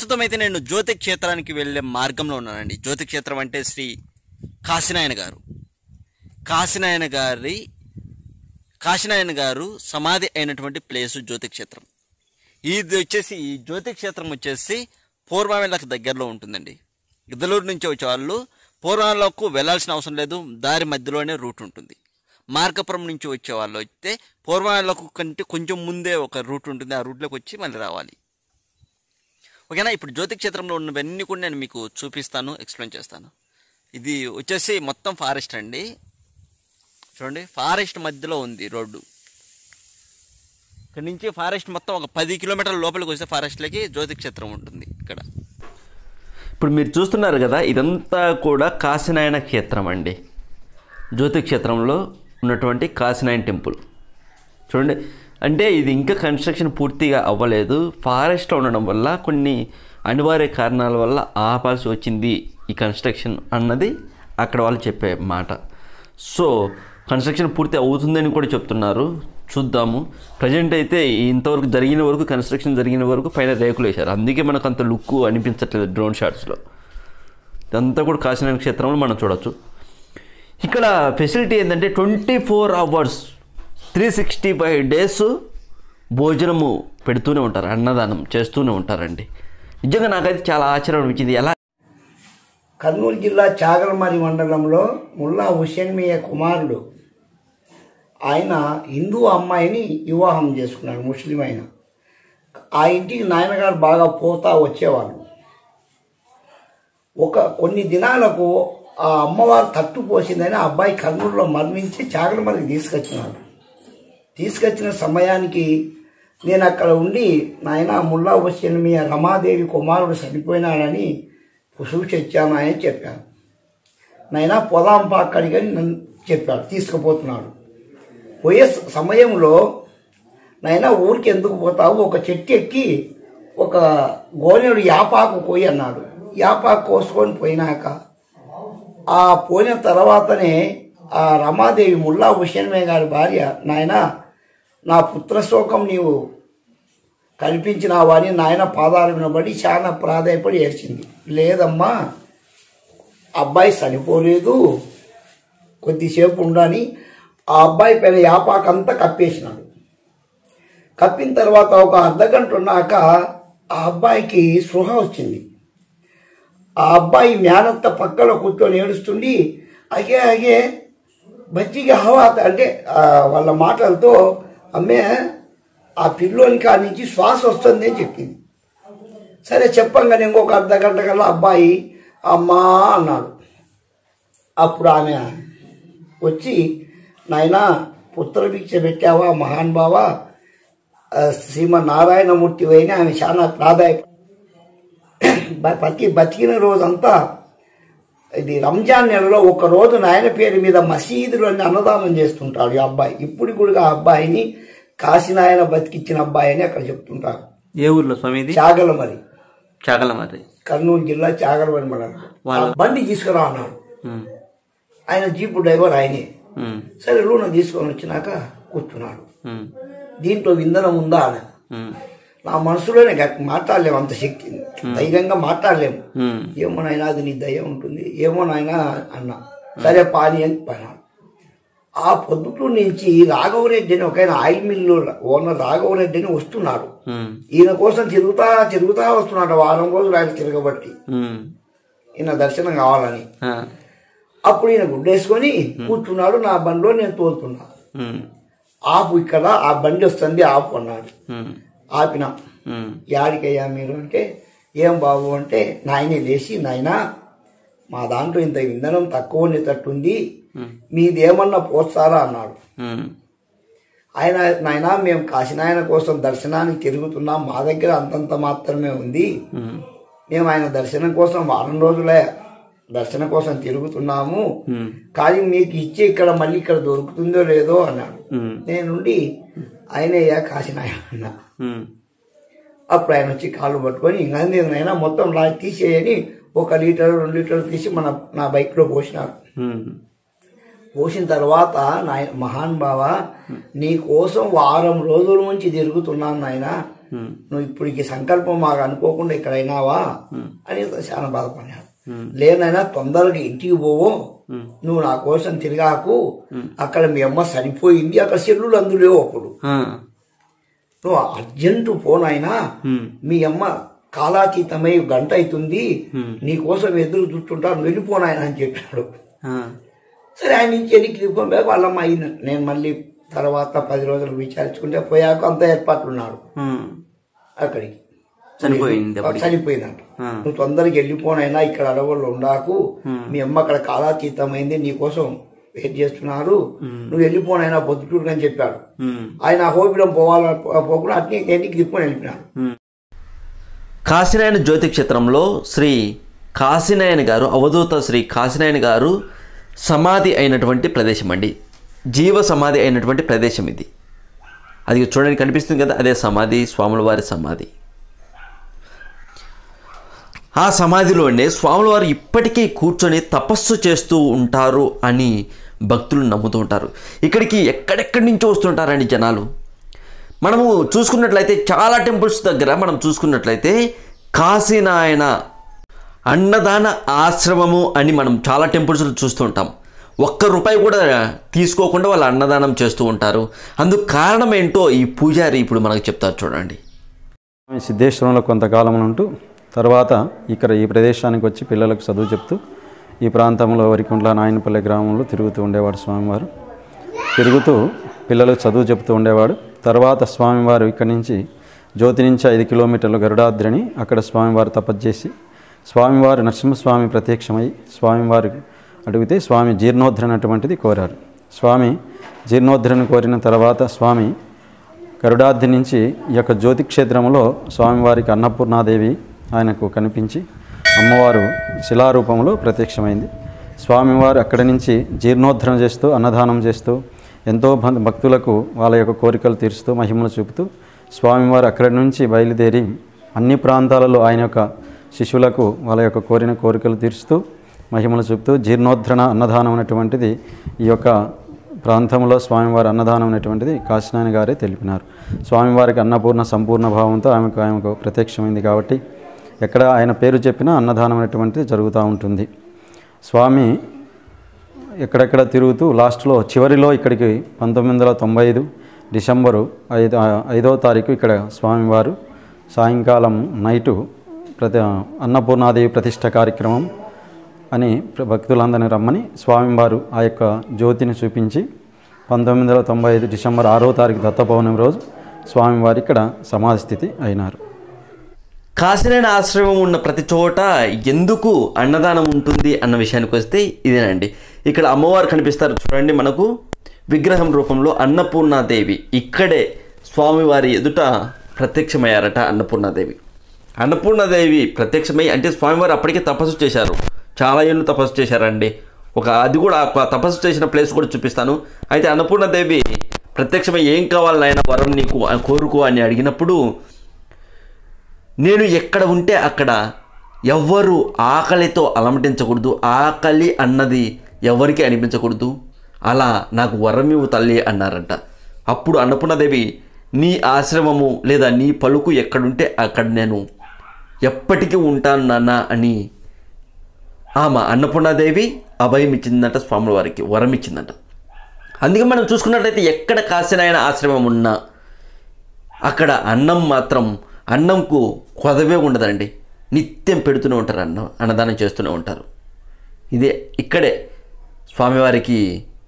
ప్రస్తుతం అయితే నేను జ్యోతి క్షేత్రానికి వెళ్ళే మార్గంలో ఉన్నానండి జ్యోతి క్షేత్రం అంటే శ్రీ కాశీనాయన గారు కాశీనాయన గారి కాశీనాయన గారు సమాధి అయినటువంటి ప్లేసు జ్యోతి క్షేత్రం ఇది వచ్చేసి ఈ జ్యోతి క్షేత్రం వచ్చేసి పూర్వవేళకు దగ్గరలో ఉంటుందండి గిద్దలూరు నుంచి వచ్చే వాళ్ళు పూర్వవేళకు వెళ్ళాల్సిన అవసరం లేదు దారి మధ్యలోనే రూట్ ఉంటుంది మార్గపురం నుంచి వచ్చే వాళ్ళు అయితే పూర్వవేళకు కంటే కొంచెం ముందే ఒక రూట్ ఉంటుంది ఆ రూట్లోకి వచ్చి మళ్ళీ రావాలి ఓకేనా ఇప్పుడు జ్యోతి క్షేత్రంలో ఉన్నవన్నీ కూడా నేను మీకు చూపిస్తాను ఎక్స్ప్లెయిన్ చేస్తాను ఇది వచ్చేసి మొత్తం ఫారెస్ట్ అండి చూడండి ఫారెస్ట్ మధ్యలో ఉంది రోడ్డు ఇక్కడ నుంచి ఫారెస్ట్ మొత్తం ఒక పది కిలోమీటర్ల లోపలికి వస్తే ఫారెస్ట్లోకి జ్యోతి క్షేత్రం ఉంటుంది ఇక్కడ ఇప్పుడు మీరు చూస్తున్నారు కదా ఇదంతా కూడా కాశీనాయన క్షేత్రం అండి జ్యోతి క్షేత్రంలో ఉన్నటువంటి కాశీనాయన టెంపుల్ చూడండి అంటే ఇది ఇంకా కన్స్ట్రక్షన్ పూర్తిగా అవ్వలేదు ఫారెస్ట్లో ఉండడం వల్ల కొన్ని అనివార్య కారణాల వల్ల ఆపాల్సి వచ్చింది ఈ కన్స్ట్రక్షన్ అన్నది అక్కడ వాళ్ళు చెప్పే మాట సో కన్స్ట్రక్షన్ పూర్తి అవుతుందని కూడా చెప్తున్నారు చూద్దాము ప్రజెంట్ అయితే ఇంతవరకు జరిగిన వరకు కన్స్ట్రక్షన్ జరిగిన వరకు పైన రేకులు వేశారు అందుకే మనకు అంత లుక్ అనిపించట్లేదు డ్రోన్ షాట్స్లో ఇదంతా కూడా కాశీనాయన క్షేత్రంలో మనం చూడొచ్చు ఇక్కడ ఫెసిలిటీ ఏంటంటే twenty four hours three sixty five days భోజనము పెడుతూనే ఉంటారు అన్నదానం చేస్తూనే ఉంటారండి నిజంగా నాకైతే చాలా ఆశ్చర్యం అనిపించింది ఎలా కర్నూలు జిల్లా చాగలమరి మండలంలో ముల్లా హుసేన్ మియా కుమారుడు ఆయన హిందూ అమ్మాయిని వివాహం చేసుకున్నాడు ముస్లిం ఆయన ఆ ఇంటికి నాయనగారు బాగా పోతా వచ్చేవాళ్ళు ఒక కొన్ని దినాలకు ఆ అమ్మవారు తట్టు పోసిందని ఆ అబ్బాయి కర్నూలులో మరణించి చాగలమరికి తీసుకొచ్చినాడు తీసుకొచ్చిన సమయానికి నేను అక్కడ ఉండి నాయన ముల్లా హుస్సేన్ మీ రమాదేవి కుమారుడు చనిపోయినాడని చూసి వచ్చాను అని చెప్పాను నాయన పొదాం పాక్కడికి అని నన్ను చెప్పాడు తీసుకుపోతున్నాడు పోయే స- సమయంలో నాయన ఊరికి ఎందుకు పోతావు ఒక చెట్టు ఎక్కి ఒక గోనెడు యాపాకు కోయి అన్నాడు యాపాకు కోసుకొని పోయినాక ఆ పోయిన తర్వాతనే ఆ రమాదేవి ముల్లా హుషన్మే గారి భార్య నాయన నా పుత్రశోకం నీవు కల్పించినావా అని నాయన పాదాలు వినబడి చాలా ప్రాధాయపడి ఏడ్చింది లేదమ్మా అబ్బాయి చనిపోలేదు కొద్దిసేపు ఉండని ఆ అబ్బాయి పైన యాపాకంతా కప్పేసినాడు కప్పిన తర్వాత ఒక అర్ధ గంట ఉన్నాక ఆ అబ్బాయికి స్పృహ వచ్చింది ఆ అబ్బాయి మేనత్త పక్కలో కూర్చొని ఏడుస్తుండి అగే అగే బజ్జిగా హవా అంటే ఆ వాళ్ళ మాటలతో అమ్మే ఆ పిల్లోని కాడి నుంచి శ్వాస వస్తుంది అని చెప్పింది సరే చెప్పంగానే ఇంకొక అర్ధ గంట కల్లా అబ్బాయి అమ్మా అన్నాడు అప్పుడు ఆమె వచ్చి నాయనా పుత్రభిక్ష పెట్టావా మహాన్ బావా ఆ, శ్రీమన్నారాయణమూర్తి అయినా ఆమె చాలా ప్రాధాయ ప్రతి బతికిన రోజంతా ఇది రంజాన్ నెలలో ఒక రోజు నాయన పేరు మీద మసీదులో అన్నదానం చేస్తుంటాడు ఈ అబ్బాయి ఇప్పుడు కూడా ఆ అబ్బాయిని కాశీనాయన బతికిచ్చిన అబ్బాయి అని అక్కడ చెప్తుంటారు ఏ ఊర్లో స్వామి ఇది చాగల మరి చాగల మరి కర్నూలు జిల్లా చాగలమరి మండలం ఆ బండి తీసుకురా అన్నాడు ఆయన జీపు డ్రైవర్ ఆయనే సరే లూన తీసుకొని వచ్చినాక కూర్చున్నాడు దీంట్లో విందనం ఉందా అని నా మనసులోనే గట్- మాట్లాడలేము అంత శక్తి ధైర్యంగా మాట్లాడలేము ఏమో నాయనా అది నీ దయ ఉంటుంది ఏమో నాయనా అన్నా సరే పాని అని పన్నాడు ఆ పొద్దుటూ నుంచి రాఘవరెడ్డి అని ఒక ఆయన ఆయిల్ మిల్లు ఓనర్ రాఘవరెడ్డి అని వస్తున్నాడు ఈయన కోసం తిరుగుతా తిరుగుతా వస్తున్నాడు వారం రోజులు ఆయన తిరగబట్టి ఈయన దర్శనం కావాలని అప్పుడు ఈయన గుడ్డేసుకొని కూర్చున్నాడు నా బండిలో నేను తోలుతున్నా ఆపు ఇక్కడ ఆ బండి వస్తుంది ఆపు అన్నాడు ఆపిన యాడికయ్యా మీరు అంటే ఏం బాబు అంటే నాయనే లేచి నాయనా మా దాంట్లో ఇంత ఇంధనం తక్కువ ఉండేటట్టుంది మీదేమన్నా పోస్తారా అన్నాడు ఆయన నాయనా మేము కాశీనాయన కోసం దర్శనానికి తిరుగుతున్నాం మా దగ్గర అంతంత మాత్రమే ఉంది మేము ఆయన దర్శనం కోసం వారం రోజులే దర్శనం కోసం తిరుగుతున్నాము కానీ మీకు ఇచ్చే ఇక్కడ మళ్ళీ ఇక్కడ దొరుకుతుందో లేదో అన్నాడు నేనుండి ఆయనయ్యా కాశీనాయన అన్నా అప్పుడు ఆయన వచ్చి కాళ్ళు పట్టుకొని ఇంకా నేను మొత్తం లా తీసేయని ఒక లీటర్ రెండు లీటర్లు తీసి మన నా బైక్లో పోసినాడు పోసిన తర్వాత నాయన మహాన్ బావ నీ కోసం వారం రోజుల నుంచి తిరుగుతున్నాను నాయన ఉమ్, నువ్వు ఇప్పుడు ఈ సంకల్పం మాకు అనుకోకుండా ఇక్కడ అయినావా అని చాలా బాధపడినాడు లేనైనా తొందరగా ఇంటికి పోవు నువ్వు నా కోసం తిరిగాకు అక్కడ మీ అమ్మ సరిపోయింది అక్కడ సెల్లులు అందులో అప్పుడు ఆ, నువ్వు అర్జెంటు పోనైనా ఉమ్, మీ అమ్మ కాలాతీతమై గంట అవుతుంది నీ కోసం ఎదురు చూస్తుంటాను వెళ్ళిపోనాయన అని చెప్పాడు ఆ, సరే ఆయన నుంచి ఎన్నికి వెళ్ళిపోయి వాళ్ళమ్మ అయిన నేను మళ్ళీ తర్వాత పది రోజులు విచారించుకుంటే పోయాక అంత ఏర్పాట్లు ఉన్నాడు ఉమ్, అక్కడికి చనిపోయింది అప్పటికి. చనిపోయిందంట ఆ. నువ్వు తొందరగా వెళ్ళిపోనైనా ఇక్కడ అడవుల్లో ఉండాకు మీ అమ్మ అక్కడ కాలాతీతమైంది నీ కోసం వెయిట్ చేస్తున్నారు నువ్వు వెళ్ళిపోనైనా పొద్దుటూరు అని చెప్పాడు ఉమ్, ఆయన హోబిలం పోవాల పోకుండా అట్నే ఎన్నికి తిప్పుకొని వెళ్ళిపోయినాడు కాశీనాయన జ్యోతి క్షేత్రంలో శ్రీ కాశీనాయన గారు అవధూత శ్రీ కాశీనాయన గారు సమాధి అయినటువంటి ప్రదేశం అండి జీవ సమాధి అయినటువంటి ప్రదేశం ఇది అది చూడడానికి కనిపిస్తుంది కదా అదే సమాధి స్వాముల వారి సమాధి ఆ సమాధిలోనే స్వాముల వారు ఇప్పటికీ కూర్చొని తపస్సు చేస్తూ ఉంటారు అని భక్తులు నమ్ముతూ ఉంటారు ఇక్కడికి ఎక్కడెక్కడి నుంచో వస్తుంటారండి జనాలు మనము చూసుకున్నట్లయితే చాలా టెంపుల్స్ దగ్గర మనం చూసుకున్నట్లయితే కాశీనాయన అన్నదాన ఆశ్రమము అని మనం చాలా టెంపుల్స్ చూస్తూ ఉంటాం ఒక్క రూపాయి కూడా తీసుకోకుండా వాళ్ళు అన్నదానం చేస్తూ ఉంటారు అందుకు కారణం ఏంటో ఈ పూజారి ఇప్పుడు మనకు చెప్తారు చూడండి స్వామి సిద్ధేశ్వరంలో కొంతకాలం ఉంటూ తర్వాత ఇక్కడ ఈ ప్రదేశానికి వచ్చి పిల్లలకు చదువు చెప్తూ ఈ ప్రాంతంలో వరికుంట్ల నాయనపల్లి గ్రామంలో తిరుగుతూ ఉండేవాడు స్వామివారు తిరుగుతూ పిల్లలకు చదువు చెప్తూ ఉండేవాడు తర్వాత స్వామివారు ఇక్కడి నుంచి జ్యోతి నుంచి ఐదు కిలోమీటర్ల గరుడాద్రిని అక్కడ స్వామివారు తపస్సు చేసి స్వామివారు నరసింహస్వామి ప్రత్యక్షమై స్వామివారు అడిగితే స్వామి జీర్ణోద్ధరణ అటువంటిది కోరారు స్వామి జీర్ణోద్ధరణ కోరిన తర్వాత స్వామి గరుడాద్రి నుంచి ఈ యొక్క జ్యోతి క్షేత్రంలో స్వామివారికి అన్నపూర్ణాదేవి ఆయనకు కనిపించి అమ్మవారు శిలారూపంలో ప్రత్యక్షమైంది స్వామివారు అక్కడి నుంచి జీర్ణోద్ధరణ చేస్తూ అన్నదానం చేస్తూ ఎంతో భ- భక్తులకు వాళ్ళ యొక్క కోరికలు తీరుస్తూ మహిమలు చూపుతూ స్వామివారు అక్కడి నుంచి బయలుదేరి అన్ని ప్రాంతాలలో ఆయన యొక్క శిష్యులకు వాళ్ళ యొక్క కోరిన కోరికలు తీరుస్తూ మహిమలు చూపుతూ జీర్ణోద్ధరణ అన్నదానం అనేటువంటిది ఈ యొక్క ప్రాంతంలో స్వామివారి అన్నదానం అనేటువంటిది కాశీనాయన గారే తెలిపినారు స్వామివారికి అన్నపూర్ణ సంపూర్ణ భావంతో ఆమెకు ఆమెకు ప్రత్యక్షమైంది కాబట్టి ఎక్కడ ఆయన పేరు చెప్పినా అన్నదానం అనేటువంటిది జరుగుతూ ఉంటుంది స్వామి ఎక్కడెక్కడ తిరుగుతూ లాస్ట్లో చివరిలో ఇక్కడికి పంతొమ్మిది వందల తొంభై ఐదు డిసెంబరు ఐదు ఐదవ తారీఖు ఇక్కడ స్వామివారు సాయంకాలం నైటు ప్రతి అన్నపూర్ణాదేవి ప్రతిష్ట కార్యక్రమం అని ప్ర- భక్తులందరినీ రమ్మని స్వామివారు ఆ యొక్క జ్యోతిని చూపించి పంతొమ్మిది వందల తొంభై ఐదు డిసెంబర్ ఆరో తారీఖు దత్త పౌర్ణమి రోజు స్వామివారు ఇక్కడ సమాధి స్థితి అయినారు కాశీనాయన ఆశ్రమం ఉన్న ప్రతి చోట ఎందుకు అన్నదానం ఉంటుంది అన్న విషయానికి వస్తే ఇదేనండి ఇక్కడ అమ్మవారు కనిపిస్తారు చూడండి మనకు విగ్రహం రూపంలో అన్నపూర్ణాదేవి ఇక్కడే స్వామివారి ఎదుట ప్రత్యక్షమయ్యారట అన్నపూర్ణాదేవి అన్నపూర్ణాదేవి ప్రత్యక్షమై అంటే స్వామివారు అప్పటికే తపస్సు చేశారు చాలా ఏళ్ళు తపస్సు చేశారండి ఒక అది కూడా ఒక తపస్సు చేసిన ప్లేస్ కూడా చూపిస్తాను అయితే అన్నపూర్ణాదేవి ప్రత్యక్షమై ఏం కావాలి నాయన వరం నీకు అని కోరుకో అని అడిగినప్పుడు నేను ఎక్కడ ఉంటే అక్కడ ఎవ్వరు ఆకలితో అలమటించకూడదు ఆకలి అన్నది ఎవరికి అనిపించకూడదు అలా నాకు వరం ఇవ్వు తల్లి అన్నారంట అప్పుడు అన్నపూర్ణదేవి నీ ఆశ్రమము లేదా నీ పలుకు ఎక్కడుంటే అక్కడ నేను ఎప్పటికీ ఉంటాను నాన్న అని ఆమె అన్నపూర్ణాదేవి అభయం ఇచ్చిందంట స్వాముల వారికి వరం ఇచ్చిందంట అందుకే మనం చూసుకున్నట్లయితే ఎక్కడ కాశీనాయన ఆశ్రమం ఉన్నా అక్కడ అన్నం మాత్రం అన్నంకు కొదవే ఉండదండి నిత్యం పెడుతూనే ఉంటారు అన్నం అన్నదానం చేస్తూనే ఉంటారు ఇదే ఇక్కడే స్వామివారికి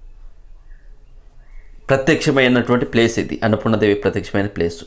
ప్రత్యక్షమైనటువంటి ప్లేస్ ఇది అన్నపూర్ణదేవి ప్రత్యక్షమైన ప్లేసు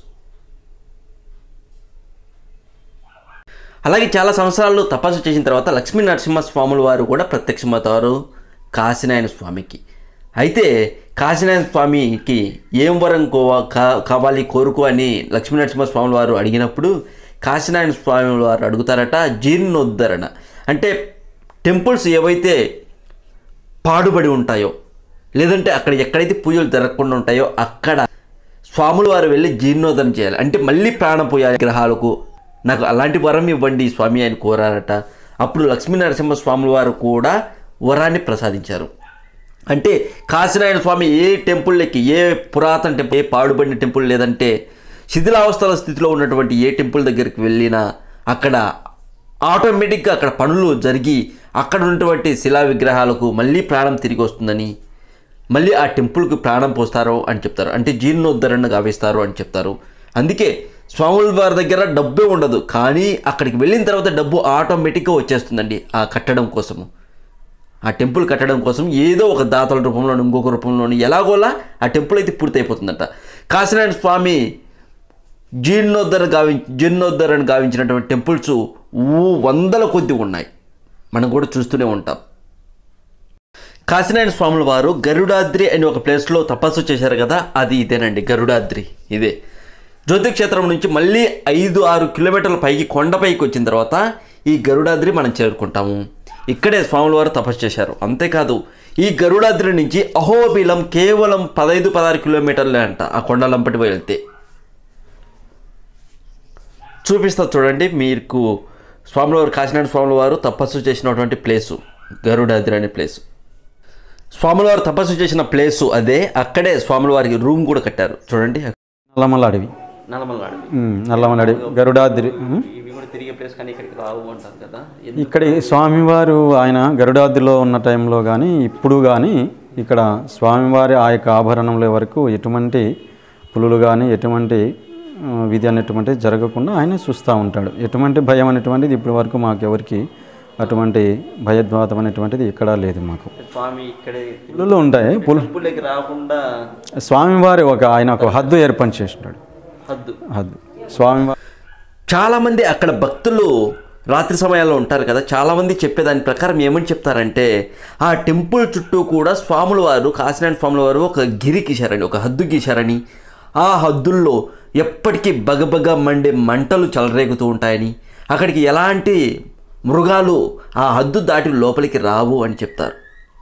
అలాగే చాలా సంవత్సరాలు తపస్సు చేసిన తర్వాత లక్ష్మీ నరసింహ స్వాముల వారు కూడా ప్రత్యక్షమవుతారు కాశీనాయన స్వామికి అయితే కాశీనాయన స్వామికి ఏం వరం కోవా కా- కావాలి కోరుకో అని లక్ష్మీ నరసింహ స్వాముల వారు అడిగినప్పుడు కాశీనాయన స్వామి వారు అడుగుతారట జీర్ణోద్ధరణ అంటే టెంపుల్స్ ఏవైతే పాడుబడి ఉంటాయో లేదంటే అక్కడ ఎక్కడైతే పూజలు జరగకుండా ఉంటాయో అక్కడ స్వాములు వారు వెళ్ళి జీర్ణోద్ధరణ చేయాలి అంటే మళ్ళీ ప్రాణం పోయాలి గ్రహాలకు నాకు అలాంటి వరం ఇవ్వండి స్వామి అని కోరారట అప్పుడు లక్ష్మీ నరసింహ స్వాముల వారు కూడా వరాన్ని ప్రసాదించారు అంటే కాశీనారాయణ స్వామి ఏ టెంపుల్కి ఏ పురాతన టెంపుల్ ఏ పాడుబడిన టెంపుల్ లేదంటే శిథిలావస్థల స్థితిలో ఉన్నటువంటి ఏ టెంపుల్ దగ్గరికి వెళ్ళినా అక్కడ ఆటోమేటిక్గా అక్కడ పనులు జరిగి అక్కడ ఉన్నటువంటి శిలా విగ్రహాలకు మళ్ళీ ప్రాణం తిరిగి వస్తుందని మళ్ళీ ఆ టెంపుల్కి ప్రాణం పోస్తారు అని చెప్తారు అంటే జీర్ణోద్ధరణ గావిస్తారు అని చెప్తారు అందుకే స్వాముల వారి దగ్గర డబ్బే ఉండదు కానీ అక్కడికి వెళ్ళిన తర్వాత డబ్బు ఆటోమేటిక్గా వచ్చేస్తుందండి ఆ కట్టడం కోసము ఆ టెంపుల్ కట్టడం కోసం ఏదో ఒక దాతల రూపంలోను ఇంకొక రూపంలోను ఎలాగోలా ఆ టెంపుల్ అయితే పూర్తయిపోతుందంట కాశీనారాయణ స్వామి జీర్ణోద్ధరణ గావి జీర్ణోద్ధరణ గావించినటువంటి టెంపుల్స్ ఊ వందల కొద్ది ఉన్నాయి మనం కూడా చూస్తూనే ఉంటాం కాశీనారాయణ స్వాముల వారు గరుడాద్రి అనే ఒక ప్లేస్లో తపస్సు చేశారు కదా అది ఇదేనండి గరుడాద్రి ఇదే జ్యోతిక్షేత్రం నుంచి మళ్ళీ ఐదు ఆరు కిలోమీటర్ల పైకి కొండపైకి వచ్చిన తర్వాత ఈ గరుడాద్రి మనం చేరుకుంటాము ఇక్కడే స్వాముల వారు తపస్సు చేశారు అంతేకాదు ఈ గరుడాద్రి నుంచి అహోబిలం కేవలం పదహైదు పదహారు కిలోమీటర్లే అంట ఆ కొండలంపటి వెళ్తే చూపిస్తా చూడండి మీకు స్వాముల వారు కాశీనారాయణ స్వాముల వారు తపస్సు చేసినటువంటి ప్లేసు గరుడాద్రి అనే ప్లేసు స్వాముల వారు తపస్సు చేసిన ప్లేసు అదే అక్కడే స్వాముల వారికి రూమ్ కూడా కట్టారు చూడండి నల్లమల్ల అడవి నల్లమల్ల అడవి ఉమ్, నల్లమల్ల అడవి గరుడాద్రి ఉమ్. ఇవి కూడా తిరిగే ప్లేస్ కానీ ఇక్కడికి రావు అంటారు కదా ఇక్కడ ఈ స్వామివారు ఆయన గరుడాద్రిలో ఉన్న టైంలో కానీ ఇప్పుడు కానీ ఇక్కడ స్వామివారి ఆ యొక్క ఆభరణముల వరకు ఎటువంటి పులులు కానీ ఎటువంటి ఆ, విధి అనేటువంటిది జరగకుండా ఆయన చూస్తూ ఉంటాడు ఎటువంటి భయం అనేటువంటిది ఇప్పటి వరకు మాకు ఎవరికి అటువంటి భయద్వాతం అనేటువంటిది ఎక్కడా లేదు మాకు స్వామి ఇక్కడే పులులు ఉంటాయి పులు టెంపుల్కి రాకుండా స్వామివారి ఒక ఆయన ఒక హద్దు ఏర్పాటు చేసినాడు హద్దు హద్దు స్వామివారి చాలామంది అక్కడ భక్తులు రాత్రి సమయాల్లో ఉంటారు కదా చాలామంది చెప్పేదాని ప్రకారం ఏమని చెప్తారంటే ఆ టెంపుల్ చుట్టూ కూడా స్వాముల వారు కాశీనారాయణ స్వాముల వారు ఒక గిరి గీశారని ఒక హద్దు గీశారని ఆ హద్దుల్లో ఎప్పటికీ బగబగ మండే మంటలు చెలరేగుతూ ఉంటాయని అక్కడికి ఎలాంటి మృగాలు ఆ హద్దు దాటి లోపలికి రావు అని చెప్తారు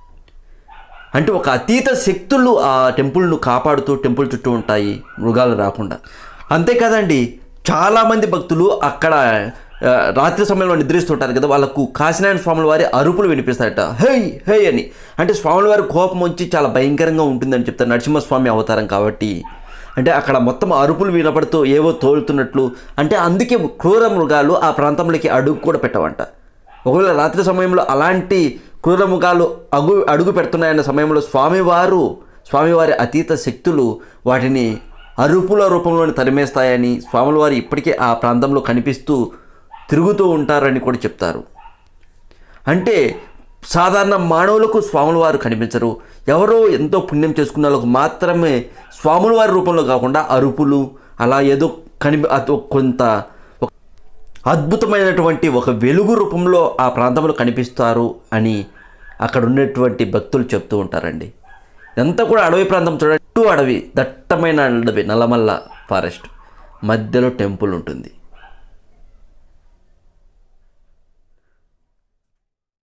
అంటే ఒక అతీత శక్తులు ఆ టెంపుల్ను కాపాడుతూ టెంపుల్ చుట్టూ ఉంటాయి మృగాలు రాకుండా అంతేకాదండి చాలామంది భక్తులు అక్కడ ఆ, రాత్రి సమయంలో నిద్రిస్తుంటారు కదా వాళ్ళకు కాశీనారాయణ స్వాముల వారి అరుపులు వినిపిస్తారట హై హై అని అంటే స్వాముల వారి కోపం వచ్చి చాలా భయంకరంగా ఉంటుందని చెప్తారు నరసింహస్వామి అవతారం కాబట్టి అంటే అక్కడ మొత్తం అరుపులు వినపడుతూ ఏవో తోలుతున్నట్లు అంటే అందుకే క్రూర మృగాలు ఆ ప్రాంతంలోకి అడుగు కూడా పెట్టవంట ఒకవేళ రాత్రి సమయంలో అలాంటి క్రూర మృగాలు అగు అడుగు పెడుతున్నాయన్న సమయంలో స్వామివారు స్వామివారి అతీత శక్తులు వాటిని అరుపుల రూపంలోని తరిమేస్తాయని స్వాముల వారు ఇప్పటికే ఆ ప్రాంతంలో కనిపిస్తూ తిరుగుతూ ఉంటారని కూడా చెప్తారు అంటే సాధారణ మానవులకు స్వాముల వారు కనిపించరు ఎవరో ఎంతో పుణ్యం చేసుకున్న వాళ్ళకు మాత్రమే స్వాముల వారి రూపంలో కాకుండా అరుపులు అలా ఏదో కనిపి అదో కొంత ఒక అద్భుతమైనటువంటి ఒక వెలుగు రూపంలో ఆ ప్రాంతంలో కనిపిస్తారు అని అక్కడ ఉన్నటువంటి భక్తులు చెప్తూ ఉంటారండి ఇదంతా కూడా అడవి ప్రాంతం చూడండి చుట్టూ అడవి దట్టమైన అడవి నల్లమల్ల ఫారెస్ట్ మధ్యలో టెంపుల్ ఉంటుంది